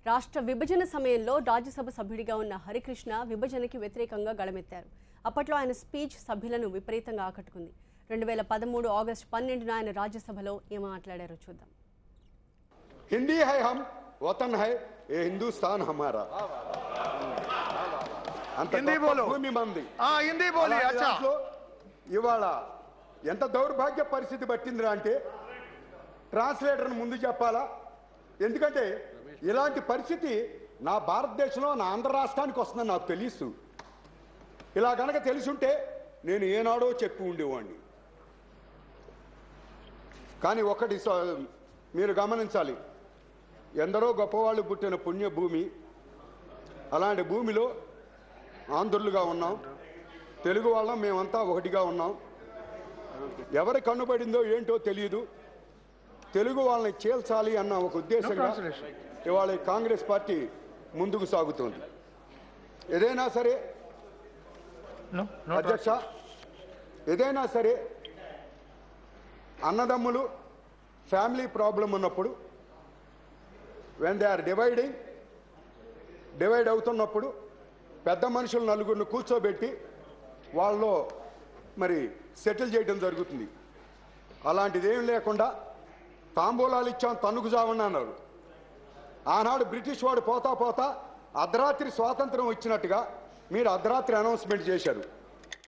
రాష్ట్ర విభజన సమయంలో రాజ్యసభ సభ్యుడిగా ఉన్న హరికృష్ణ విభజనకి వ్యతిరేకంగా గళమెత్తారు అప్పట్లో ఆయన స్పీచ్ సభ్యులను విపరీతంగా ఆకట్టుకుంది రెండు వేల పదమూడు ఆగస్టు పన్నెండున ఆయన రాజ్యసభలో ఏం మాట్లాడారో చూద్దాం हिंदी है हम वतन है ये हिंदुस्तान हमारा అంత హిందీ గొప్ప బోలో. భూమి మంది ఆ హిందీ బోలి అలాంటి అచ్చా దాంట్లో ఇవాళ ఎంత దౌర్భాగ్య పరిస్థితి పట్టిందిరా అంటే ట్రాన్స్లేటర్ని ముందు చెప్పాలా ఎందుకంటే ఇలాంటి పరిస్థితి నా భారతదేశంలో నా ఆంధ్ర రాష్ట్రానికి వస్తుందని నాకు తెలుసు ఇలా గనక తెలుసుంటే నేను ఏనాడో చెప్పి ఉండేవాడిని కానీ ఒకటి స- మీరు గమనించాలి ఎందరో గొప్పవాళ్ళు పుట్టిన పుణ్యభూమి అలాంటి భూమిలో ఆంధ్రులుగా ఉన్నాం తెలుగు వాళ్ళం మేమంతా ఒకటిగా ఉన్నాం ఎవరి కన్నుబడిందో ఏంటో తెలియదు తెలుగు వాళ్ళని చేల్చాలి అన్న ఒక ఉద్దేశంగా translation. ఇవాళ ఈ కాంగ్రెస్ పార్టీ ముందుకు సాగుతోంది ఏదైనా సరే No, no అధ్యక్ష ఏదైనా సరే అన్నదమ్ములు ఫ్యామిలీ ప్రాబ్లం ఉన్నప్పుడు when they are dividing divide అవుతున్నప్పుడు పెద్ద మనుషులు నలుగురిని కూర్చోబెట్టి వాళ్ళలో మరి సెటిల్ చేయడం జరుగుతుంది అలాంటిది ఏం లేకుండా తాంబూలాలు ఇచ్చాం తన్నుకు జావండి అన్నారు ఆనాడు బ్రిటిష్ వాడు పోతా పోతా అర్ధరాత్రి స్వాతంత్రం వచ్చినట్టుగా మీరు అర్ధరాత్రి అనౌన్స్మెంట్ చేశారు